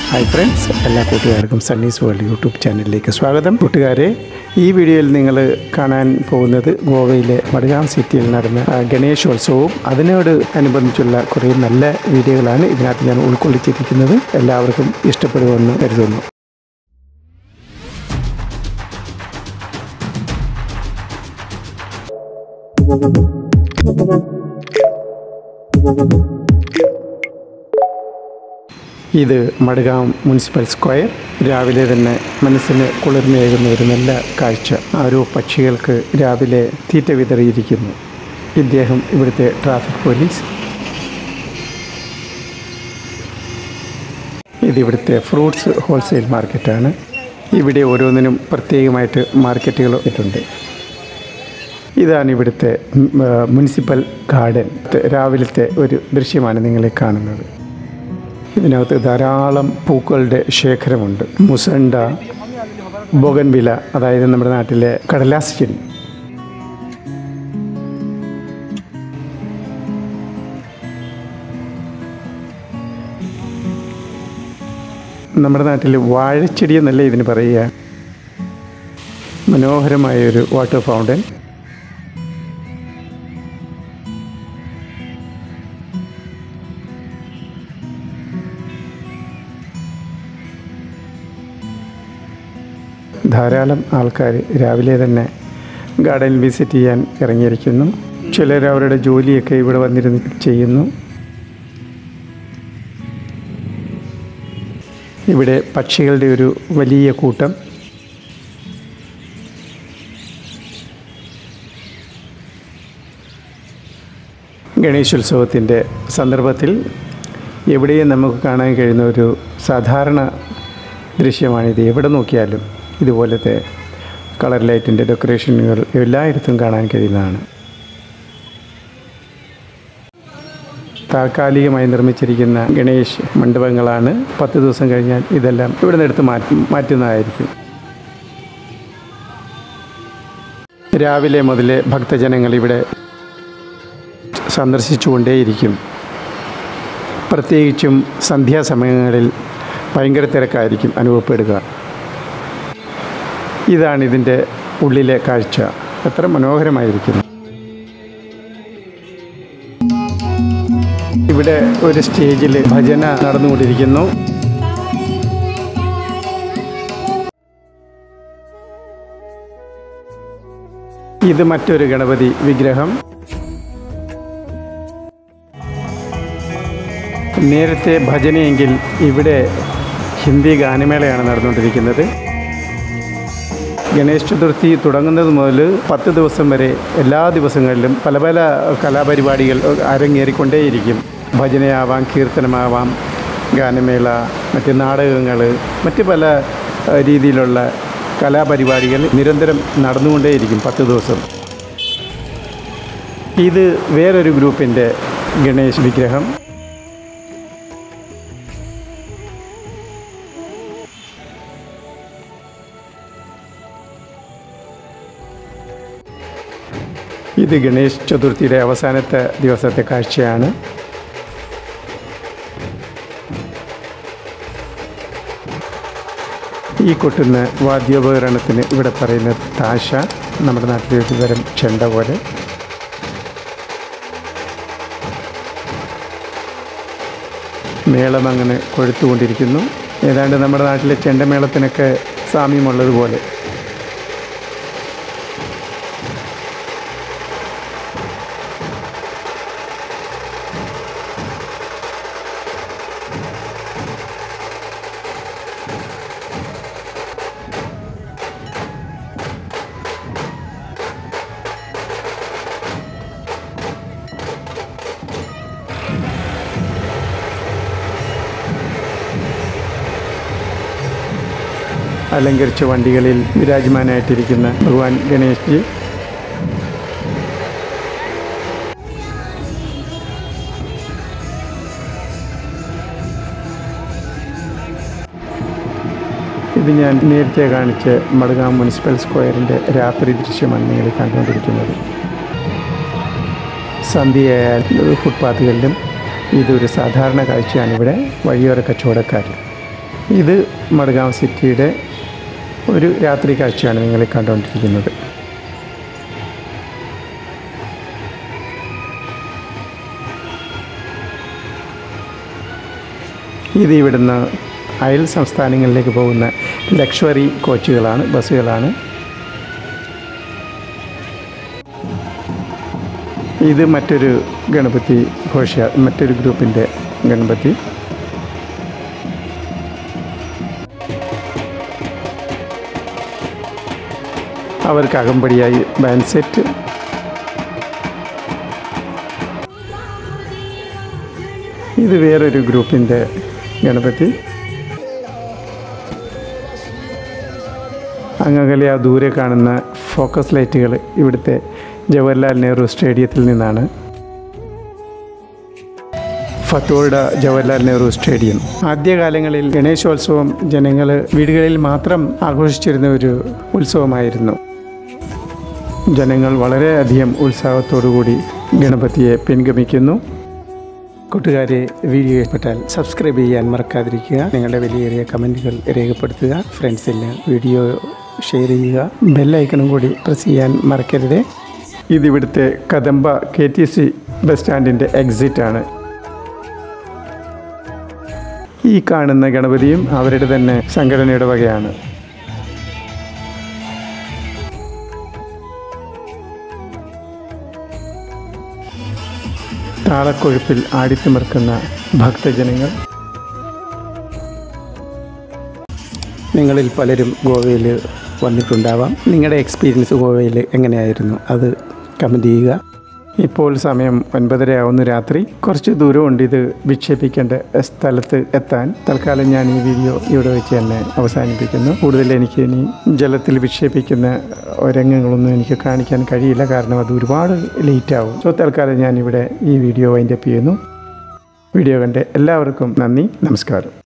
hi friends എല്ലാ കൂട്ടുകാർക്കും സണ്ണീസ് world YouTube ചാനലിലേക്ക് സ്വാഗതം കൂട്ടുകാരെ ഈ വീഡിയോയിൽ നിങ്ങൾ കാണാൻ പോകുന്നത് ഗോവയിലെ മഡ്ഗാം സിറ്റിയിൽ നടന്ന ആ, ഗണേശോത്സവവും അതിനോട് അനുബന്ധിച്ചുള്ള കുറേ നല്ല വീഡിയോകളാണ് ഇതിനകത്ത് ഞാൻ ഉൾക്കൊള്ളിച്ചിരിക്കുന്നത് എല്ലാവർക്കും ഇഷ്ടപ്പെടുമെന്ന് കരുതുന്നു ഇത് മഡ്ഗാം മുനിസിപ്പൽ സ്ക്വയർ രാവിലെ തന്നെ മനസ്സിന് കുളിർമയേകുന്ന ഒരു നല്ല കാഴ്ച ആരോ പക്ഷികൾക്ക് രാവിലെ തീറ്റ വിതറിയിരിക്കുന്നു ഇദ്ദേഹം ഇവിടുത്തെ ട്രാഫിക് പോലീസ് ഇതിവിടുത്തെ ഫ്രൂട്ട്സ് ഹോൾസെയിൽ മാർക്കറ്റാണ് ഇവിടെ ഓരോന്നിനും പ്രത്യേകമായിട്ട് മാർക്കറ്റുകൾ ഇട്ടുണ്ട് ഇതാണ് ഇവിടുത്തെ ഉം, ആ, മുനിസിപ്പൽ ഗാർഡൻ രാവിലത്തെ ഒരു ദൃശ്യമാണ് നിങ്ങളെ കാണുന്നത് ഇതിനകത്ത് ധാരാളം പൂക്കളുടെ ശേഖരമുണ്ട് മുസണ്ട ബൊഗൻവില അതായത് നമ്മുടെ നാട്ടിലെ കടലാസ് ചെടി നമ്മുടെ നാട്ടിൽ വാഴച്ചെടി എന്നല്ലേ ഇതിന് പറയുക മനോഹരമായ ഒരു വാട്ടർ ഫൗണ്ടൻ ധാരാളം ആൾക്കാർ രാവിലെ തന്നെ ഗാർഡൻ വിസിറ്റ് ചെയ്യാൻ ഇറങ്ങിയിരിക്കുന്നു ചിലർ അവരുടെ ജോലിയൊക്കെ ഇവിടെ വന്നിരുന്ന് ചെയ്യുന്നു ഇവിടെ പക്ഷികളുടെ ഒരു വലിയ കൂട്ടം ഗണേശോത്സവത്തിൻ്റെ സന്ദർഭത്തിൽ എവിടെയും നമുക്ക് കാണാൻ കഴിയുന്ന ഒരു സാധാരണ ദൃശ്യമാണിത് എവിടെ നോക്കിയാലും ഇതുപോലത്തെ കളർ ലൈറ്റിൻ്റെ ഡെക്കറേഷനുകൾ എല്ലായിടത്തും കാണാൻ കഴിയുന്നതാണ് താൽക്കാലികമായി നിർമ്മിച്ചിരിക്കുന്ന ഗണേഷ് മണ്ഡപങ്ങളാണ് പത്ത് ദിവസം കഴിഞ്ഞാൽ ഇതെല്ലാം ഇവിടെ നിന്ന് എടുത്ത് മാറ്റി മാറ്റുന്നതായിരിക്കും രാവിലെ മുതലേ ഭക്തജനങ്ങൾ ഇവിടെ സന്ദർശിച്ചുകൊണ്ടേയിരിക്കും പ്രത്യേകിച്ചും സന്ധ്യാസമയങ്ങളിൽ ഭയങ്കര തിരക്കായിരിക്കും അനുഭവപ്പെടുക ഇതാണ് ഇതിൻ്റെ ഉള്ളിലെ കാഴ്ച എത്ര മനോഹരമായിരിക്കുന്നു ഇവിടെ ഒരു സ്റ്റേജിൽ ഭജന നടന്നുകൊണ്ടിരിക്കുന്നു ഇത് മറ്റൊരു ഗണപതി വിഗ്രഹം നേരത്തെ ഭജനയെങ്കിൽ ഇവിടെ ഹിന്ദി ഗാനമേളയാണ് നടന്നുകൊണ്ടിരിക്കുന്നത് ഗണേശ് ചതുർത്ഥി തുടങ്ങുന്നത് മുതൽ പത്ത് ദിവസം വരെ എല്ലാ ദിവസങ്ങളിലും പല പല കലാപരിപാടികൾ അരങ്ങേറിക്കൊണ്ടേയിരിക്കും ഭജനയാവാം കീർത്തനമാവാം ഗാനമേള മറ്റ് നാടകങ്ങൾ മറ്റ് പല ഏഹ്, രീതിയിലുള്ള കലാപരിപാടികൾ നിരന്തരം നടന്നുകൊണ്ടേയിരിക്കും പത്ത് ദിവസം ഇത് വേറൊരു ഗ്രൂപ്പിൻ്റെ ഗണേശ് വിഗ്രഹം ഇത് ഗണേശ് ചതുർത്ഥിയുടെ അവസാനത്തെ ദിവസത്തെ കാഴ്ചയാണ് ഈ കൊട്ടുന്ന വാദ്യോപകരണത്തിന് ഇവിടെ പറയുന്ന താശ നമ്മുടെ നാട്ടിലെ ഒരു തരം ചെണ്ട പോലെ മേളം അങ്ങനെ കൊഴുത്തുകൊണ്ടിരിക്കുന്നു ഏതാണ്ട് നമ്മുടെ നാട്ടിലെ ചെണ്ടമേളത്തിനൊക്കെ സാമ്യമുള്ളതുപോലെ അലങ്കരിച്ച വണ്ടികളിൽ വിരാജമാനായിട്ടിരിക്കുന്ന ഭഗവാൻ ഗണേഷ്ജി ഇത് ഞാൻ നേരത്തെ കാണിച്ച മടുങ്ങാം മുനിസിപ്പൽ സ്ക്വയറിൻ്റെ രാത്രി ദൃശ്യമാണ് നിങ്ങൾ കണ്ടുകൊണ്ടിരിക്കുന്നത് സന്ധ്യയായാൽ ഫുട്പാത്തുകളിലും ഇതൊരു സാധാരണ കാഴ്ചയാണ് ഇവിടെ വഴിയോര കച്ചവടക്കാർ ഇത് മഡ്ഗാവ് സിറ്റിയുടെ ഒരു രാത്രി കാഴ്ചയാണ് നിങ്ങൾ ഈ കണ്ടുകൊണ്ടിരിക്കുന്നത് ഇത് ഇവിടുന്ന് അയൽ സംസ്ഥാനങ്ങളിലേക്ക് പോകുന്ന ലക്ഷറി കോച്ചുകളാണ് ബസ്സുകളാണ് ഇത് മറ്റൊരു ഗണപതി ഘോഷ മറ്റൊരു ഗ്രൂപ്പിൻ്റെ ഗണപതി അവർക്ക് അകമ്പടിയായി ബാൻഡ് സെറ്റ് ഇത് വേറൊരു ഗ്രൂപ്പിൻ്റെ ഗണപതി അങ്ങകലെ ആ ദൂരെ കാണുന്ന ഫോക്കസ് ലൈറ്റുകൾ ഇവിടുത്തെ ജവഹർലാൽ നെഹ്റു സ്റ്റേഡിയത്തിൽ നിന്നാണ് ഫത്തോർഡ ജവഹർലാൽ നെഹ്റു സ്റ്റേഡിയം ആദ്യകാലങ്ങളിൽ ഗണേശോത്സവം ജനങ്ങൾ വീടുകളിൽ മാത്രം ആഘോഷിച്ചിരുന്ന ഒരു ഉത്സവമായിരുന്നു ജനങ്ങൾ വളരെയധികം ഉത്സാഹത്തോടുകൂടി ഗണപതിയെ പിൻഗമിക്കുന്നു കൂട്ടുകാരെ വീഡിയോ ഇഷ്ടപ്പെട്ടാൽ സബ്സ്ക്രൈബ് ചെയ്യാൻ മറക്കാതിരിക്കുക നിങ്ങളുടെ വിലയേറിയ കമൻറ്റുകൾ രേഖപ്പെടുത്തുക ഫ്രണ്ട്സിന് വീഡിയോ ഷെയർ ചെയ്യുക ബെല്ലൈക്കണും കൂടി പ്രസ് ചെയ്യാൻ മറക്കരുത് ഇതിവിടുത്തെ Kadamba K T C bus സ്റ്റാൻഡിൻ്റെ എക്സിറ്റ് ആണ് ഈ കാണുന്ന ഗണപതിയും അവരുടെ തന്നെ സംഘടനയുടെ വകയാണ് താളക്കൊഴുപ്പിൽ ആടിത്തിമിർക്കുന്ന ഭക്തജനങ്ങൾ നിങ്ങളിൽ പലരും ഗോവയിൽ വന്നിട്ടുണ്ടാവാം നിങ്ങളുടെ എക്സ്പീരിയൻസ് ഗോവയിൽ എങ്ങനെയായിരുന്നു അത് കമൻറ്റ് ചെയ്യുക ഇപ്പോൾ സമയം ഒൻപതര ആവുന്നു രാത്രി കുറച്ച് ദൂരമുണ്ട് ഇത് വിക്ഷേപിക്കേണ്ട സ്ഥലത്ത് എത്താൻ തൽക്കാലം ഞാൻ ഈ വീഡിയോ ഇവിടെ വെച്ച് തന്നെ അവസാനിപ്പിക്കുന്നു കൂടുതൽ എനിക്ക് ഇനി ജലത്തിൽ വിക്ഷേപിക്കുന്ന രംഗങ്ങളൊന്നും എനിക്ക് കാണിക്കാൻ കഴിയില്ല കാരണം അത് ഒരുപാട് ലേറ്റ് ആവും സോ തൽക്കാലം ഞാൻ ഇവിടെ ഈ വീഡിയോ വൈൻഡപ്പ് ചെയ്യുന്നു വീഡിയോ കണ്ട് എല്ലാവർക്കും നന്ദി നമസ്കാരം